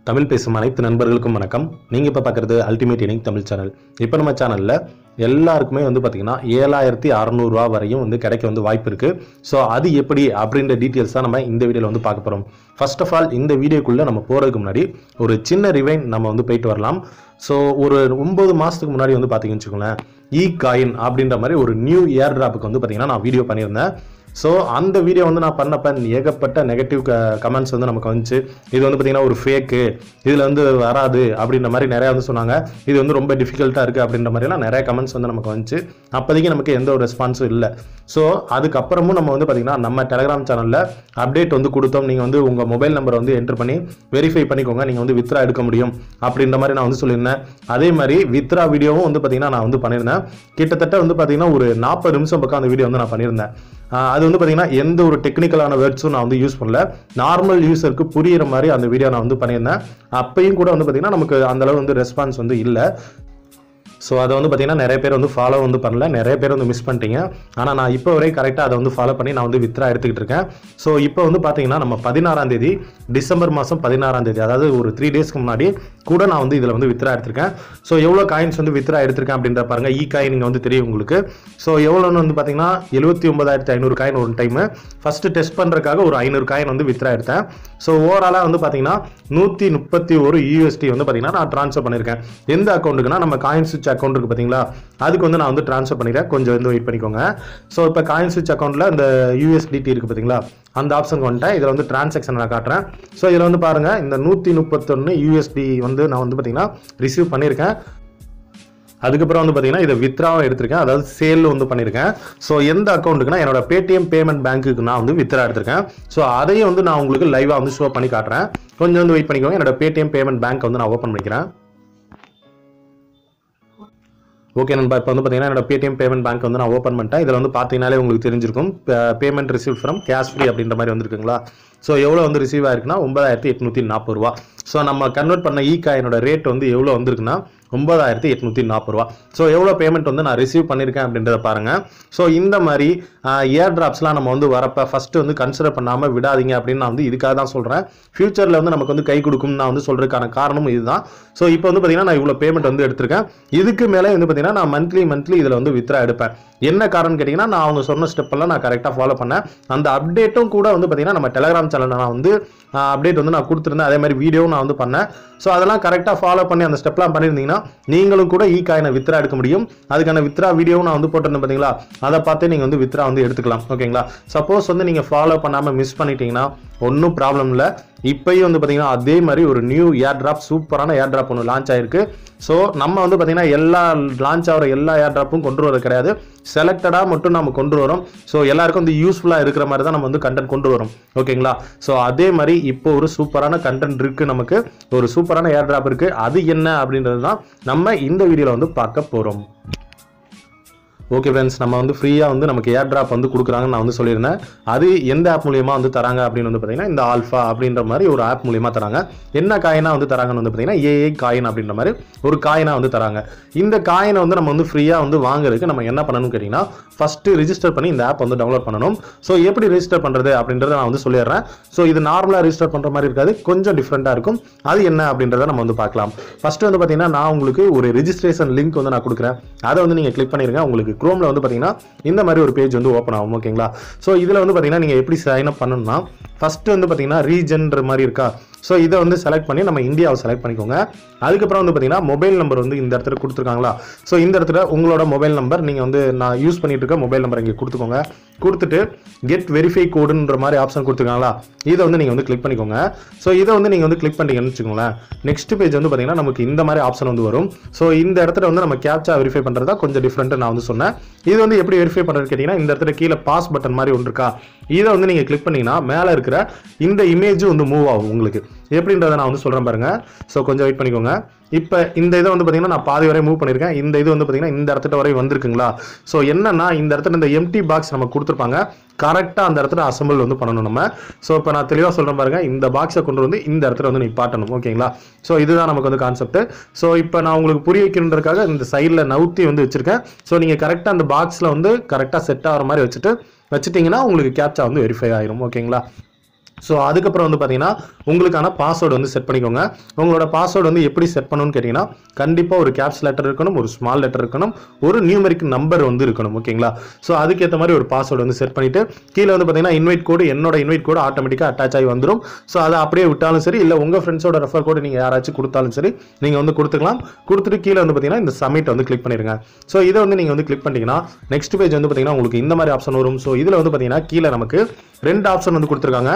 தமிழ் பேசும் அனைத்து நண்பர்களுக்கும் வணக்கம் நீங்கள் இப்போ பார்க்குறது அல்டிமேட் இனிங் தமிழ் சேனல் இப்போ நம்ம சேனலில் எல்லாருக்குமே வந்து பார்த்திங்கன்னா ஏழாயிரத்தி அறநூறுவா வரையும் வந்து கிடைக்க வந்து வாய்ப்பு இருக்குது ஸோ அது எப்படி அப்படின்ற டீட்டெயில்ஸ் தான் நம்ம இந்த வீடியோவில் வந்து பார்க்க போகிறோம் ஃபர்ஸ்ட் ஆஃப் ஆல் இந்த வீடியோக்குள்ளே நம்ம போகிறதுக்கு முன்னாடி ஒரு சின்ன ரிவைன் நம்ம வந்து போயிட்டு வரலாம் ஸோ ஒரு ஒம்பது மாதத்துக்கு முன்னாடி வந்து பார்த்தீங்கன்னு வச்சுக்கோங்களேன் இ காயின் அப்படின்ற மாதிரி ஒரு நியூ ஏர் டிராப்புக்கு வந்து பார்த்தீங்கன்னா நான் வீடியோ பண்ணியிருந்தேன் ஸோ அந்த வீடியோ வந்து நான் பண்ணப்ப ஏகப்பட்ட நெகட்டிவ் கமெண்ட்ஸ் வந்து நமக்கு வந்துச்சு இது வந்து பார்த்தீங்கன்னா ஒரு ஃபேக்கு இதில் வந்து வராது அப்படின்ற மாதிரி நிறையா வந்து சொன்னாங்க இது வந்து ரொம்ப டிஃபிகல்ட்டாக இருக்குது அப்படின்ற மாதிரிலாம் நிறைய கமெண்ட்ஸ் வந்து நமக்கு வந்துச்சு அப்போதைக்கு நமக்கு எந்த ஒரு ரெஸ்பான்ஸும் இல்லை ஸோ அதுக்கப்புறமும் நம்ம வந்து பார்த்தீங்கன்னா நம்ம டெலகிராம் சேனலில் அப்டேட் வந்து கொடுத்தோம் நீங்கள் வந்து உங்கள் மொபைல் நம்பரை வந்து என்டர் பண்ணி வெரிஃபை பண்ணிக்கோங்க நீங்கள் வந்து வித்ரா எடுக்க முடியும் அப்படின்ற மாதிரி நான் வந்து சொல்லியிருந்தேன் அதே மாதிரி வித்ரா வீடியோவும் வந்து பார்த்தீங்கன்னா நான் வந்து பண்ணியிருந்தேன் கிட்டத்தட்ட வந்து பார்த்தீங்கன்னா ஒரு நாற்பது நிமிஷம் பக்கம் அந்த வீடியோ வந்து நான் பண்ணியிருந்தேன் ஆஹ் அது வந்து பார்த்தீங்கன்னா எந்த ஒரு டெக்னிக்கலான வேர்ட்ஸும் நான் வந்து யூஸ் பண்ணல நார்மல் யூசருக்கு புரியிற மாதிரி அந்த வீடியோ நான் வந்து பண்ணியிருந்தேன் அப்பயும் கூட வந்து பார்த்தீங்கன்னா நமக்கு அந்த அளவு வந்து ரெஸ்பான்ஸ் வந்து இல்லை ஸோ அதை வந்து பார்த்தீங்கன்னா நிறைய பேர் வந்து ஃபாலோ வந்து பண்ணல நிறைய பேர் வந்து மிஸ் பண்ணிட்டீங்க ஆனால் நான் இப்போ வரை கரெக்டாக அதை வந்து ஃபாலோ பண்ணி நான் வந்து வித்ரா எடுத்துக்கிட்டு இருக்கேன் ஸோ இப்போ வந்து பார்த்தீங்கன்னா நம்ம பதினாறாம் தேதி டிசம்பர் மாதம் பதினாறாம் தேதி அதாவது ஒரு த்ரீ டேஸ்க்கு முன்னாடி கூட நான் வந்து இதில் வந்து வித்ரா எடுத்திருக்கேன் ஸோ எவ்வளோ காயின்ஸ் வந்து வித்ரா எடுத்திருக்கேன் அப்படின்ற பாருங்க இ காயின் நீங்கள் வந்து தெரியும் உங்களுக்கு ஸோ எவ்வளோன்னு வந்து பார்த்தீங்கன்னா எழுபத்தி ஒன்பதாயிரத்தி ஐநூறு காயின் ஒரு டைமு ஃபஸ்ட்டு டெஸ்ட் பண்ணுறதுக்காக ஒரு ஐநூறு காயின் வந்து வித்ரா எடுத்தேன் ஸோ ஓவராலாக வந்து பார்த்தீங்கன்னா நூற்றி முப்பத்தி ஒரு யூஎஸ்டி வந்து பார்த்தீங்கன்னா நான் ட்ரான்ஸ்ஃபர் பண்ணியிருக்கேன் எந்த அக்கௌண்ட்டுக்குன்னா நம்ம காயின் சுவிச் அக்கௌண்ட் இருக்குது பார்த்தீங்களா அதுக்கு வந்து நான் வந்து ட்ரான்ஸ்ஃபர் பண்ணிக்கிறேன் கொஞ்சம் வந்து வெயிட் பண்ணிக்கோங்க ஸோ இப்போ காயின் சுவிச் அக்கௌண்ட்டில் இந்த யூஎஸ்டிடி இருக்குது பார்த்தீங்களா அந்த ஆப்ஷன் வந்துட்டேன் இதில் வந்து டிரான்சாக்ஷன் நான் காட்டுறேன் ஸோ இதில் வந்து பாருங்கள் இந்த நூற்றி முப்பத்தொன்று யூஎஸ்டி வந்து நான் வந்து பார்த்தீங்கன்னா ரிசீவ் பண்ணியிருக்கேன் அதுக்கப்புறம் வந்து பார்த்தீங்கன்னா இதை வித்ராவும் எடுத்திருக்கேன் அதாவது சேல் வந்து பண்ணியிருக்கேன் ஸோ எந்த அக்கௌண்ட்டுக்குன்னா என்னோட பேடிஎம் பேமெண்ட் பேங்க்குக்கு நான் வந்து வித்ரா எடுத்திருக்கேன் ஸோ அதையும் வந்து நான் உங்களுக்கு லைவாக வந்து ஷோ பண்ணி காட்டுறேன் கொஞ்சம் வந்து வெயிட் பண்ணிக்கோங்க என்னோட பேடிஎம் பேமெண்ட் பேங்க் வந்து நான் ஓப்பன் பண்ணிக்கிறேன் ஓகே நண்பா இப்போ வந்து பார்த்தீங்கன்னா என்னோட பேடிஎம் பேமெண்ட் பேங்க் வந்து நான் ஓப்பன் பண்ணிட்டேன் இதில் வந்து பார்த்தீங்கனாலே உங்களுக்கு தெரிஞ்சிருக்கும் payment receive from Cashfree அப்படின்ற மாதிரி வந்திருக்குங்களா ஸோ எவ்வளோ வந்து ரிசீவ் ஆயிருக்குன்னா ஒன்பதாயிரத்தி எட்நூற்றி நாற்பது ரூபா ஸோ நம்ம கன்வெர்ட் பண்ண இ காயினோட ரேட் வந்து எவ்வளோ வந்திருக்குன்னா ஒன்பதாயிரத்தி எட்நூற்றி நாற்பது ரூபா ஸோ எவ்வளோ பேமெண்ட் வந்து நான் ரிசீவ் பண்ணியிருக்கேன் அப்படின்றத பாருங்கள் ஸோ இந்த மாதிரி ஏர் டிராப்ஸ்லாம் நம்ம வந்து வரப்போ ஃபஸ்ட்டு வந்து கன்சிடர் பண்ணாமல் விடாதீங்க அப்படின்னு நான் வந்து இதுக்காக தான் சொல்கிறேன் ஃபியூச்சரில் வந்து நமக்கு வந்து கை கொடுக்கும் நான் வந்து சொல்கிறதுக்கான காரணமும் இதுதான் ஸோ இப்போ வந்து பார்த்தீங்கன்னா நான் இவ்வளோ பேமெண்ட் வந்து எடுத்திருக்கேன் இதுக்கு மேலே வந்து பார்த்தீங்கன்னா நான் மந்த்லி மந்த்லி இதில் வந்து வித்ரா எடுப்பேன் என்ன காரணம் கேட்டிங்கன்னா நான் அவங்க சொன்ன ஸ்டெப்பெல்லாம் நான் கரெக்டாக ஃபாலோ பண்ணேன் அந்த அப்டேட்டும் கூட வந்து பார்த்தீங்கன்னா நம்ம டெலகிராம் சேனலில் நான் வந்து அப்டேட் வந்து நான் கொடுத்துருந்தேன் அதே மாதிரி வீடியோவும் நான் வந்து பண்ணேன் ஸோ அதெல்லாம் கரெக்டாக ஃபாலோ பண்ணி அந்த ஸ்டெப்லாம் பண்ணியிருந்தீங்கன்னா நீங்களும் கூட இ காயினை வித்ரா எடுக்க முடியும் அதுக்கான வித்ரா வீடியோவும் நான் வந்து போட்டிருந்தேன் பார்த்தீங்களா அதை பார்த்தே நீங்கள் வந்து வித்ரா வந்து எடுத்துக்கலாம் ஓகேங்களா சப்போஸ் வந்து நீங்கள் ஃபாலோ பண்ணாமல் மிஸ் பண்ணிட்டீங்கன்னா ஒன்றும் ப்ராப்ளம் இல்லை இப்பயும் வந்து பார்த்தீங்கன்னா அதே மாதிரி ஒரு நியூ ஏர் ட்ராப் சூப்பரான ஏர் ட்ராப் ஒன்று லான்ச் ஆயிருக்கு ஸோ நம்ம வந்து பார்த்தீங்கன்னா எல்லா லான்ச் ஆகிற எல்லா ஏர் ட்ராப்பும் கொண்டு வர கிடையாது செலக்டடாக மட்டும் நம்ம கொண்டு வரோம் ஸோ எல்லாருக்கும் வந்து யூஸ்ஃபுல்லாக இருக்கிற மாதிரி தான் நம்ம வந்து கண்டென்ட் கொண்டு வரோம் ஓகேங்களா ஸோ அதே மாதிரி இப்போ ஒரு சூப்பரான கண்டென்ட் இருக்குது நமக்கு ஒரு சூப்பரான ஏர் ட்ராப் இருக்குது அது என்ன அப்படின்றது தான் நம்ம இந்த வீடியோவில் வந்து பார்க்க போகிறோம் ஓகே ஃப்ரெண்ட்ஸ் நம்ம வந்து ஃப்ரீயாக வந்து நமக்கு ஏர் ட்ராப் வந்து கொடுக்குறாங்கன்னு நான் வந்து சொல்லியிருந்தேன் அது எந்த ஆப் மூலியமாக வந்து தராங்க அப்படின்னு வந்து பார்த்தீங்கன்னா இந்த ஆல்ஃபா அப்படின்ற மாதிரி ஒரு ஆப் மூலியமாக தராங்க என்ன காயினாக வந்து தராங்கன்னு வந்து பார்த்தீங்கன்னா ஏஏ காயின் அப்படின்ற மாதிரி ஒரு காயினாக வந்து தராங்க இந்த காயினை வந்து நம்ம வந்து ஃப்ரீயாக வந்து வாங்குறதுக்கு நம்ம என்ன பண்ணணும்னு கேட்டிங்கன்னா ஃபஸ்ட்டு ரிஜிஸ்டர் பண்ணி இந்த ஆப் வந்து டவுன்லோட் பண்ணணும் ஸோ எப்படி ரிஜிஸ்டர் பண்ணுறது அப்படின்றத நான் வந்து சொல்லிடுறேன் ஸோ இது நார்மலாக ரிஜிஸ்டர் பண்ணுற மாதிரி இருக்காது கொஞ்சம் டிஃப்ரெண்ட்டாக இருக்கும் அது என்ன அப்படின்றத நம்ம வந்து பார்க்கலாம் ஃபஸ்ட்டு வந்து பார்த்தீங்கன்னா நான் உங்களுக்கு ஒரு ரிஜிஸ்ட்ரேஷன் லிங்க் வந்து நான் கொடுக்குறேன் அதை வந்து நீங்கள் கிளிக் பண்ணிருங்க உங்களுக்கு குரோமில் வந்து பார்த்தீங்கன்னா இந்த மாதிரி ஒரு பேஜ் வந்து ஓப்பன் ஆகும் ஓகேங்களா ஸோ இதில் வந்து பார்த்தீங்கன்னா நீங்கள் எப்படி சைன் அப் பண்ணணும்னா ஃபஸ்ட்டு வந்து பார்த்தீங்கன்னா ரீஜன்ற மாதிரி இருக்கா ஸோ இதை வந்து செலக்ட் பண்ணி நம்ம இந்தியாவை செலக்ட் பண்ணிக்கோங்க அதுக்கப்புறம் வந்து பார்த்தீங்கன்னா மொபைல் நம்பர் வந்து இந்த இடத்துல கொடுத்துருக்காங்களா ஸோ இந்த இடத்துல உங்களோட மொபைல் நம்பர் நீங்கள் வந்து நான் யூஸ் பண்ணிட்டு இருக்க மொபைல் நம்பர் இங்கே கொடுத்துக்கோங்க கொடுத்துட்டு கெட் வெரிஃபை கோடுன்ற மாதிரி ஆப்ஷன் கொடுத்துருக்காங்களா இதை வந்து நீங்கள் வந்து கிளிக் பண்ணிக்கோங்க ஸோ இதை வந்து நீங்கள் வந்து கிளிக் பண்ணிட்டீங்கன்னு வச்சுக்கோங்களேன் நெக்ஸ்ட் பேஜ் வந்து பார்த்தீங்கன்னா நமக்கு இந்த மாதிரி ஆப்ஷன் வந்து வரும் ஸோ இந்த இடத்துல வந்து நம்ம கேப்சா வெரிஃபை பண்ணுறதா கொஞ்சம் டிஃப்ரெண்ட்டு நான் வந்து சொன்னேன் இது வந்து எப்படி வெரிஃபை பண்ணுறது கேட்டிங்கன்னா இந்த இடத்துல கீழே பாஸ் பட்டன் மாதிரி ஒன்று இருக்கா இதை வந்து நீங்கள் கிளிக் பண்ணீங்கன்னா மேலே இருக்கிற இந்த இமேஜும் வந்து மூவ் ஆகும் உங்களுக்கு எப்படின்றத நான் வந்து சொல்கிறேன் பாருங்க ஸோ கொஞ்சம் வெயிட் பண்ணிக்கோங்க இப்போ இந்த இதை வந்து பார்த்தீங்கன்னா நான் பாதி வரை மூவ் பண்ணியிருக்கேன் இந்த இது வந்து பார்த்தீங்கன்னா இந்த இடத்துல வரை வந்திருக்குங்களா ஸோ என்னன்னா இந்த இடத்துல இந்த எம்டி பாக்ஸ் நம்ம கொடுத்துருப்பாங்க கரெக்டாக அந்த இடத்துல அசம்பிள் வந்து பண்ணணும் நம்ம ஸோ இப்போ நான் தெளிவாக சொல்கிறேன் பாருங்க இந்த பாக்ஸை கொண்டு வந்து இந்த இடத்துல வந்து நிப்பாட்டணும் ஓகேங்களா ஸோ இதுதான் நமக்கு வந்து கான்செப்ட் ஸோ இப்போ நான் உங்களுக்கு புரிய வைக்கணுன்றதுக்காக இந்த சைடில் நவுத்தி வந்து வச்சிருக்கேன் ஸோ நீங்கள் கரெக்டாக அந்த பாக்ஸில் வந்து கரெக்டாக செட் ஆகிற மாதிரி வச்சுட்டு வச்சுட்டிங்கன்னா உங்களுக்கு கேப்சா வந்து வெரிஃபை ஆயிரும் ஓகேங்களா ஸோ அதுக்கப்புறம் வந்து பார்த்தீங்கன்னா உங்களுக்கான பாஸ்வேர்டு வந்து செட் பண்ணிக்கோங்க உங்களோட பாஸ்வேர்டு வந்து எப்படி செட் பண்ணணும்னு கேட்டிங்கன்னா கண்டிப்பாக ஒரு கேப்ஸ் லெட்டர் இருக்கணும் ஒரு ஸ்மால் லெட்டர் இருக்கணும் ஒரு நியூமரிக் நம்பர் வந்து இருக்கணும் ஓகேங்களா ஸோ அதுக்கேற்ற மாதிரி ஒரு பாஸ்வேர்டு வந்து செட் பண்ணிட்டு கீழே வந்து பார்த்தீங்கன்னா இன்வைட் கோடு என்னோட இன்வைட் கோடு ஆட்டோமேட்டிக்காக அட்டாச் ஆகி வந்துடும் ஸோ அதை அப்படியே விட்டாலும் சரி இல்லை உங்கள் ஃப்ரெண்ட்ஸோட ரெஃபர் கோடு நீங்கள் யாராச்சும் கொடுத்தாலும் சரி நீங்கள் வந்து கொடுத்துக்கலாம் கொடுத்துட்டு கீழே வந்து பார்த்தீங்கன்னா இந்த சப்மிட் வந்து கிளிக் பண்ணிடுங்க ஸோ இதை வந்து நீங்கள் வந்து கிளிக் பண்ணிட்டீங்கன்னா நெக்ஸ்ட் பேஜ் வந்து பார்த்தீங்கன்னா உங்களுக்கு இந்த மாதிரி ஆப்ஷன் வரும் ஸோ இதில் வந்து பார்த்தீங்கன்னா கீழே நமக்கு ரெண்டு ஆப்ஷன் வந்து கொடுத்துருக்காங்க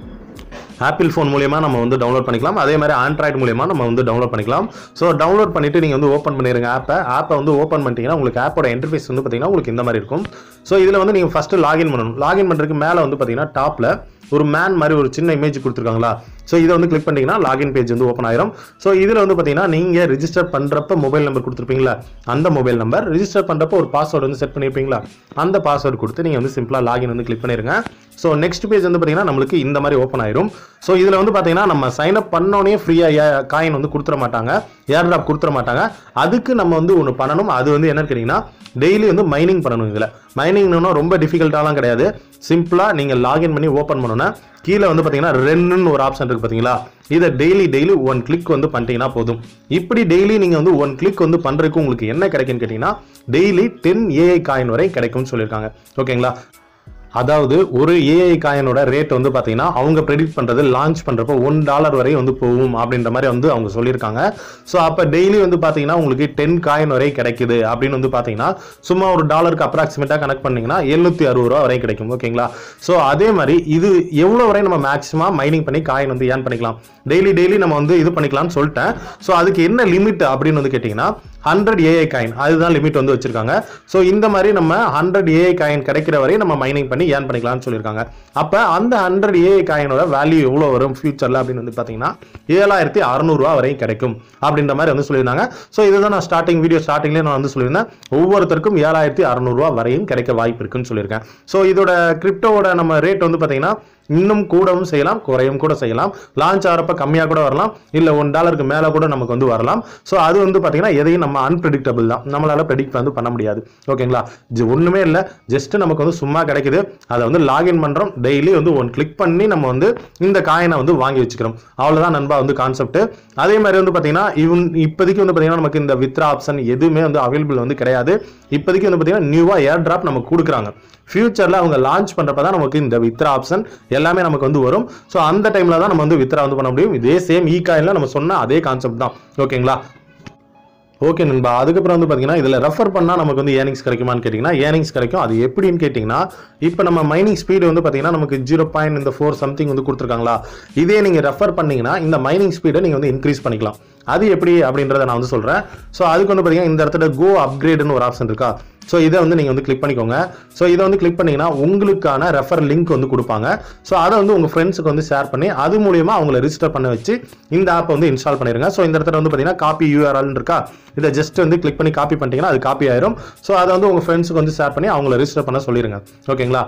ஆப்பிள் ஃபோன் மூலியமா நம்ம வந்து டவுன்லோட் பண்ணிக்கலாம் அதே மாதிரி ஆண்ட்ராய்டு மூலியமா நம்ம வந்து டவுன்லோட் பண்ணிக்கலாம் ஸோ டவுன்லோட் பண்ணிட்டு நீங்கள் வந்து ஓப்பன் பண்ணிடுங்க ஆப்பை ஆப்பை வந்து ஓப்பன் பண்ணிட்டீங்கன்னா உங்களுக்கு ஆப்போட இன்டர்ஃபேஸ் வந்து பார்த்தீங்கன்னா உங்களுக்கு இந்த மாதிரி இருக்கும் ஸோ இதில் வந்து நீங்கள் ஃபஸ்ட்டு லாகின் பண்ணணும் லாகின் பண்ணுறதுக்கு மேலே வந்து பார்த்தீங்கன்னா டாப்பில் ஒரு மேன் மாதிரி ஒரு சின்ன இமேஜ் கொடுத்துருக்காங்களா ஸோ இதை வந்து கிளிக் பண்ணிட்டீங்கன்னா லாகின் பேஜ் வந்து ஓப்பன் ஆயிரும் ஸோ இதில் வந்து பார்த்தீங்கன்னா நீங்கள் ரிஜிஸ்டர் பண்ணுறப்ப மொபைல் நம்பர் கொடுத்துருப்பீங்களா அந்த மொபைல் நம்பர் ரிஜிஸ்டர் பண்ணுறப்ப ஒரு பாஸ்வேர்டு வந்து செட் பண்ணியிருப்பீங்களா அந்த பாஸ்வேர்டு கொடுத்து நீங்கள் வந்து சிம்பிளாக லாகின் வந்து கிளிக் பண்ணிருங்க ஸோ நெக்ஸ்ட் பேஜ் வந்து பார்த்தீங்கன்னா நம்மளுக்கு இந்த மாதிரி ஓப்பன் ஆயிரும் ஸோ இதில் வந்து பார்த்தீங்கன்னா நம்ம சைன் அப் பண்ணோடனே ஃப்ரீயாக காயின் வந்து கொடுத்துட மாட்டாங்க ஏர் ட்ராப் கொடுத்துட மாட்டாங்க அதுக்கு நம்ம வந்து ஒன்று பண்ணணும் அது வந்து என்னன்னு கேட்டிங்கன்னா டெய்லி வந்து மைனிங் பண்ணணும் இதில் மைனிங்னா ரொம்ப டிஃபிகல்ட்டாலாம் கிடையாது சிம்பிளாக நீங்கள் லாகின் பண்ணி ஓப்பன் பண்ணணும்னா கீழே வந்து பார்த்தீங்கன்னா ரெண்டுன்னு ஒரு ஆப்ஷன் இருக்குது பார்த்தீங்களா இதை டெய்லி டெய்லி ஒன் கிளிக் வந்து பண்ணிட்டீங்கன்னா போதும் இப்படி டெய்லி நீங்கள் வந்து ஒன் கிளிக் வந்து பண்ணுறதுக்கு உங்களுக்கு என்ன கிடைக்குன்னு கேட்டிங்கன்னா டெய்லி டென் ஏஐ காயின் வரை கிடைக்கும்னு சொல்லியிருக்காங்க ஓகேங்களா அதாவது ஒரு ஏஐ காயினோட ரேட் வந்து பார்த்தீங்கன்னா அவங்க ப்ரெடிக்ட் பண்ணுறது லான்ச் பண்ணுறப்போ ஒன் டாலர் வரை வந்து போகும் அப்படின்ற மாதிரி வந்து அவங்க சொல்லியிருக்காங்க ஸோ அப்போ டெய்லி வந்து பார்த்தீங்கன்னா உங்களுக்கு டென் காயின் வரை கிடைக்குது அப்படின்னு வந்து பார்த்தீங்கன்னா சும்மா ஒரு டாலருக்கு அப்ராக்சிமேட்டாக கனெக்ட் பண்ணீங்கன்னா எழுநூத்தி அறுபது ரூபா வரை கிடைக்கும் ஓகேங்களா ஸோ அதே மாதிரி இது எவ்வளோ வரை நம்ம மேக்ஸிமம் மைனிங் பண்ணி காயின் வந்து ஏர்ன் பண்ணிக்கலாம் டெய்லி டெய்லி நம்ம வந்து இது பண்ணிக்கலாம்னு சொல்லிட்டேன் ஸோ அதுக்கு என்ன லிமிட் அப்படின்னு வந்து கேட்டிங்கன்னா ஹண்ட்ரட் ஏஐ காயின் அதுதான் லிமிட் வந்து வச்சிருக்காங்க ஸோ இந்த மாதிரி நம்ம ஹண்ட்ரட் ஏஐ காயின் கிடைக்கிற வரை நம்ம மைனிங் பண்ணி ஏர்ன் பண்ணிக்கலாம்னு சொல்லியிருக்காங்க அப்போ அந்த ஹண்ட்ரட் ஏஐ காயினோட வேல்யூ எவ்வளோ வரும் ஃபியூச்சரில் அப்படின்னு வந்து பார்த்தீங்கன்னா ஏழாயிரத்தி அறநூறுவா வரையும் கிடைக்கும் அப்படின்ற மாதிரி வந்து சொல்லியிருந்தாங்க ஸோ இதுதான் நான் ஸ்டார்டிங் வீடியோ ஸ்டார்டிங்லேயே நான் வந்து சொல்லியிருந்தேன் ஒவ்வொருத்தருக்கும் ஏழாயிரத்தி அறநூறுவா வரையும் கிடைக்க வாய்ப்பு இருக்குன்னு சொல்லியிருக்கேன் ஸோ இதோட கிரிப்டோவோட நம்ம ரேட் வந்து பார்த்தீங்கன்னா இன்னும் கூடவும் செய்யலாம் குறையும் கூட செய்யலாம் லான்ச் ஆகிறப்ப கம்மியாக கூட வரலாம் இல்லை ஒன் டாலருக்கு மேலே கூட நமக்கு வந்து வரலாம் ஸோ அது வந்து பார்த்தீங்கன்னா எதையும் நம்ம அன்பிரிடிக்டபிள் தான் நம்மளால ப்ரெடிக்ட் வந்து பண்ண முடியாது ஓகேங்களா ஜி- ஒண்ணுமே இல்லை ஜஸ்ட் நமக்கு வந்து சும்மா கிடைக்குது அதை வந்து லாகின் பண்ணுறோம் டெய்லி வந்து ஒன் கிளிக் பண்ணி நம்ம வந்து இந்த காயினை வந்து வாங்கி வச்சுக்கிறோம் அவ்வளோதான் நண்பா வந்து கான்செப்ட் அதே மாதிரி வந்து பார்த்தீங்கன்னா இவன் இப்போதைக்கு வந்து பார்த்தீங்கன்னா நமக்கு இந்த வித்ரா ஆப்ஷன் எதுவுமே வந்து அவைலபிள் வந்து கிடையாது இப்போதைக்கு வந்து பார்த்தீங்கன்னா நியூவாக ஏர் டிராப் நமக்கு கொடுக்குறாங்க ஃபியூச்சரில் அவங்க லான்ச் பண்ணுறப்ப தான் நமக்கு இந்த வித்ரா ஆப்ஷன் எல்லாமே நமக்கு வந்து வரும் ஸோ அந்த டைமில் தான் நம்ம வந்து வித்ரா வந்து பண்ண முடியும் இதே சேம் இ காயினில் நம்ம சொன்ன அதே கான்செப்ட் தான் ஓகேங்களா ஓகே நண்பா அதுக்கப்புறம் வந்து பார்த்தீங்கன்னா இதில் ரெஃபர் பண்ணால் நமக்கு வந்து ஏர்னிங்ஸ் கிடைக்குமான்னு கேட்டிங்கன்னா ஏர்னிங்ஸ் கிடைக்கும் அது எப்படின்னு கேட்டிங்கன்னா இப்போ நம்ம மைனிங் ஸ்பீடு வந்து பார்த்தீங்கன்னா நமக்கு ஜீரோ பாயிண்ட் இந்த ஃபோர் சம்திங் வந்து கொடுத்துருக்காங்களா இதே நீங்கள் ரெஃபர் பண்ணீங்கன்னா இந்த மைனிங் ஸ்பீடை நீங்கள் வந்து இன்க்ரீஸ் பண்ணிக்கலாம் அது எப்படி அப்படின்றத நான் வந்து சொல்கிறேன் ஸோ அதுக்கு வந்து பார்த்தீங்கன்னா இந்த இடத்துல கோ அப்கிரேடுன்னு ஒரு ஆப்ஷன் இருக்கா ஸோ இதை வந்து நீங்கள் வந்து கிளிக் பண்ணிக்கோங்க ஸோ இதை வந்து கிளிக் பண்ணீங்கன்னா உங்களுக்கான ரெஃபர் லிங்க் வந்து கொடுப்பாங்க ஸோ அதை வந்து உங்கள் ஃப்ரெண்ட்ஸுக்கு வந்து ஷேர் பண்ணி அது மூலியமா அவங்கள ரிஜிஸ்டர் பண்ண வச்சு இந்த ஆப்பை வந்து இன்ஸ்டால் பண்ணிடுங்க ஸோ இந்த இடத்துல வந்து பார்த்தீங்கன்னா காப்பி யூஆர்எல் இருக்கா இதை ஜஸ்ட் வந்து கிளிக் பண்ணி காப்பி பண்ணிட்டீங்கன்னா அது காப்பி ஆயிரும் ஸோ அதை வந்து உங்கள் ஃப்ரெண்ட்ஸுக்கு வந்து ஷேர் பண்ணி அவங்கள ரிஜிஸ்டர் பண்ண சொல்லிடுங்க ஓகேங்களா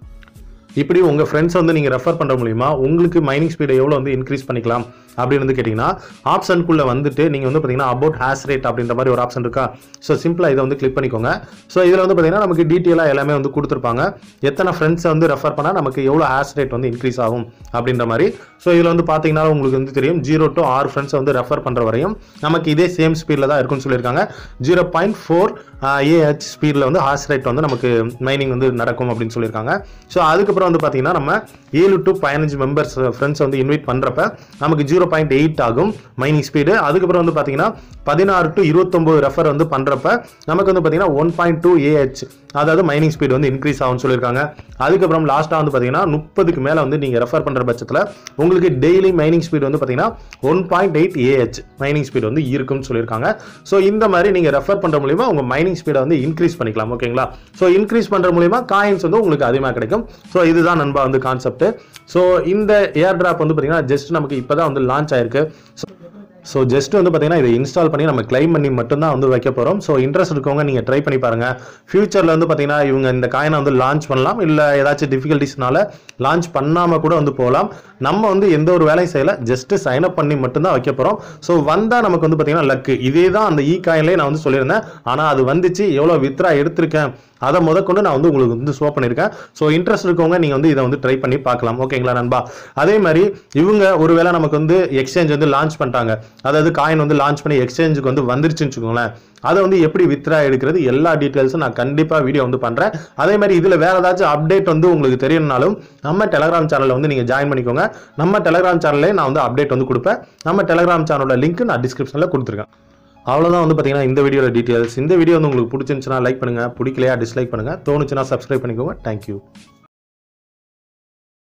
இப்படி உங்கள் ஃப்ரெண்ட்ஸ் வந்து நீங்கள் ரெஃபர் பண்ணுற மூலிமா உங்களுக்கு மைனிங் ஸ்பீடை எவ்வளோ வந்து இன்க்ரீஸ் பண்ணிக்கலாம் அப்படின்னு வந்து கேட்டிங்கன்னா ஆப்ஷனுக்குள்ளே வந்துட்டு நீங்கள் வந்து பார்த்தீங்கன்னா அபவுட் ஹேஷ் ரேட் அப்படின்ற மாதிரி ஒரு ஆப்ஷன் இருக்கா ஸோ சிம்பிளாக இதை வந்து கிளிக் பண்ணிக்கோங்க ஸோ இதில் வந்து பார்த்தீங்கன்னா நமக்கு டீட்டெயிலாக எல்லாமே வந்து கொடுத்துருப்பாங்க எத்தனை ஃப்ரெண்ட்ஸை வந்து ரெஃபர் பண்ணால் நமக்கு எவ்வளோ ஹேஷ் ரேட் வந்து இன்க்ரீஸ் ஆகும் அப்படின்ற மாதிரி ஸோ இதில் வந்து பார்த்தீங்கன்னா உங்களுக்கு வந்து தெரியும் ஜீரோ டு ஆறு ஃப்ரெண்ட்ஸை வந்து ரெஃபர் பண்ணுற வரையும் நமக்கு இதே சேம் ஸ்பீடில் தான் இருக்கும்னு சொல்லியிருக்காங்க ஜீரோ பாயிண்ட் ஃபோர் ஏஹெச் ஸ்பீடில் வந்து ஹார்ஸ் ரேட் வந்து நமக்கு மைனிங் வந்து நடக்கும் அப்படின்னு சொல்லியிருக்காங்க ஸோ அதுக்கப்புறம் வந்து பார்த்தீங்கன்னா நம்ம ஏழு டு பதினஞ்சு மெம்பர்ஸ் ஃப்ரெண்ட்ஸ் வந்து இன்வைட் பண்ணுறப்ப நமக்கு ஜீரோ பாயிண்ட் எயிட் ஆகும் மைனிங் ஸ்பீடு அதுக்கப்புறம் வந்து பார்த்தீங்கன்னா பதினாறு டு இருபத்தொம்போது ரெஃபர் வந்து பண்ணுறப்ப நமக்கு வந்து பார்த்தீங்கன்னா ஒன் பாயிண்ட் டூ ஏஹெச் அதாவது மைனிங் ஸ்பீடு வந்து இன்க்ரீஸ் ஆகும்னு சொல்லியிருக்காங்க அதுக்கப்புறம் லாஸ்ட்டாக வந்து பார்த்தீங்கன்னா முப்பதுக்கு மேலே வந்து நீங்கள் ரெஃபர் பண்ணுற பட்சத்தில் உங்களுக்கு டெய்லி மைனிங் ஸ்பீடு வந்து பார்த்தீங்கன்னா one point eight AH mining speed வந்து இருக்கும்னு சொல்லியிருக்காங்க ஸோ இந்த மாதிரி நீங்கள் ரெஃபர் பண்ணுற மூலியமா உங்கள் மைனிங் ஸ்பீடை வந்து இன்க்ரீஸ் பண்ணிக்கலாம் ஓகேங்களா ஸோ இன்க்ரீஸ் பண்ணுற மூலியமா காயின்ஸ் வந்து உங்களுக்கு அதிகமாக கிடைக்கும் ஸோ இதுதான் நண்பா வந்து கான்செப்ட் ஸோ இந்த ஏர் டிராப் வந்து பார்த்தீங்கன்னா ஜஸ்ட் நமக்கு இப்போ தான் வந்து லான்ச் ஆயிருக்கு ஸோ ஸோ ஜஸ்ட் வந்து பார்த்தீங்கன்னா இதை இன்ஸ்டால் பண்ணி நம்ம கிளைம் பண்ணி மட்டும்தான் வந்து வைக்க போகிறோம் ஸோ இன்ட்ரெஸ்ட் இருக்கவங்க நீங்கள் ட்ரை பண்ணி பாருங்கள் ஃபியூச்சரில் வந்து பார்த்தீங்கன்னா இவங்க இந்த காயினை வந்து லான்ச் பண்ணலாம் இல்லை ஏதாச்சும் டிஃபிகல்ட்டிஸ்னால லான்ச் பண்ணாமல் கூட வந்து போகலாம் நம்ம வந்து எந்த ஒரு வேலையும் செய்யலை ஜஸ்ட் சைன் அப் பண்ணி மட்டும்தான் வைக்க போகிறோம் ஸோ வந்தால் நமக்கு வந்து பார்த்தீங்கன்னா லக்கு இதே தான் அந்த இ காயின்லேயே நான் வந்து சொல்லியிருந்தேன் ஆனால் அது வந்துச்சு எவ்வளோ வித்ரா எடுத்திருக்கேன் அதை முதற்கொண்டு நான் வந்து உங்களுக்கு வந்து ஷோ பண்ணியிருக்கேன் ஸோ இன்ட்ரெஸ்ட் இருக்கவங்க நீங்கள் வந்து இதை வந்து ட்ரை பண்ணி பார்க்கலாம் ஓகேங்களா நண்பா அதே மாதிரி இவங்க ஒருவேளை நமக்கு வந்து எக்ஸ்சேஞ்ச் வந்து லான்ச் பண்ணிட்டாங்க அதாவது காயின் வந்து லான்ச் பண்ணி எக்ஸ்சேஞ்சுக்கு வந்து வந்துருச்சுன்னு வச்சுக்கோங்களேன் அதை வந்து எப்படி வித்ரா எடுக்கிறது எல்லா டீட்டெயில்ஸும் நான் கண்டிப்பாக வீடியோ வந்து பண்ணுறேன் அதே மாதிரி இதில் வேறு ஏதாச்சும் அப்டேட் வந்து உங்களுக்கு தெரியணும்னாலும் நம்ம டெலகிராம் சேனலில் வந்து நீங்கள் ஜாயின் பண்ணிக்கோங்க நம்ம டெலகிராம் சேனல்லே நான் வந்து அப்டேட் வந்து கொடுப்பேன் நம்ம டெலகிராம் சேனலோட லிங்க் நான் டிஸ்கிரிப்ஷனில் கொடுத்துருக்கேன் அவ்வளோதான் வந்து பார்த்தீங்கன்னா இந்த வீடியோட டீட்டெயில்ஸ் இந்த வீடியோ வந்து உங்களுக்கு பிடிச்சிருந்துச்சுன்னா லைக் பண்ணுங்கள் பிடிக்கலையா டிஸ்லைக் பண்ணுங்கள் தோணுச்சுன்னா சப்ஸ்கிரைப் பண்ணிக்கோங்க தேங்க்யூ